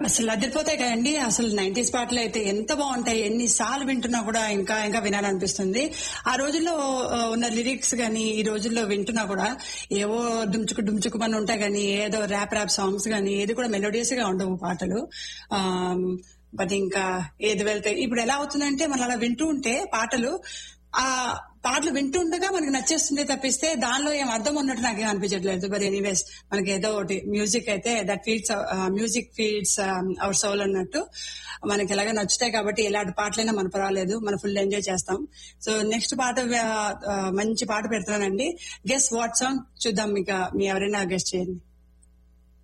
అసలు అదిరిపోతాయి కదండి అసలు నైన్టీస్ పాటలు అయితే ఎంత బాగుంటాయి ఎన్ని సార్లు వింటున్నా కూడా ఇంకా ఇంకా వినాలనిపిస్తుంది ఆ రోజుల్లో ఆ, ఉన్న లిరిక్స్ గానీ ఈ రోజుల్లో వింటున్నా కూడా ఏవో డుమ్చుకు డుమ్చుకు మన ఉంటాయి కానీ ఏదో ర్యాప్ ర్యాప్ సాంగ్స్ గానీ ఏది కూడా మెలోడియస్ గా ఉండవు పాటలు బట్ ఇంకా ఏది వెళ్తే ఇప్పుడు ఎలా అవుతుందంటే మనం అలా వింటూ ఉంటే పాటలు ఆ పాటలు వింటూ ఉండగా మనకి నచ్చేస్తుంది తప్పిస్తే దానిలో ఏం అర్థం ఉన్నట్టు నాకు ఏం అనిపించట్లేదు బట్ ఎనీవేస్ మనకి ఏదో ఒకటి మ్యూజిక్ అయితే that feeds music feeds our soul అన్నట్టు మనకి ఎలాగ నచ్చుతాయి కాబట్టి ఎలాంటి పాటలైనా మన పర్వాలేదు మనం ఫుల్ ఎంజాయ్ చేస్తాం సో నెక్స్ట్ పాట ఆ, మంచి పాట పెడతానండి గెస్ వాట్ సాంగ్ చూద్దాం మీకు మీ ఎవరైనా గెస్ట్ చేయండి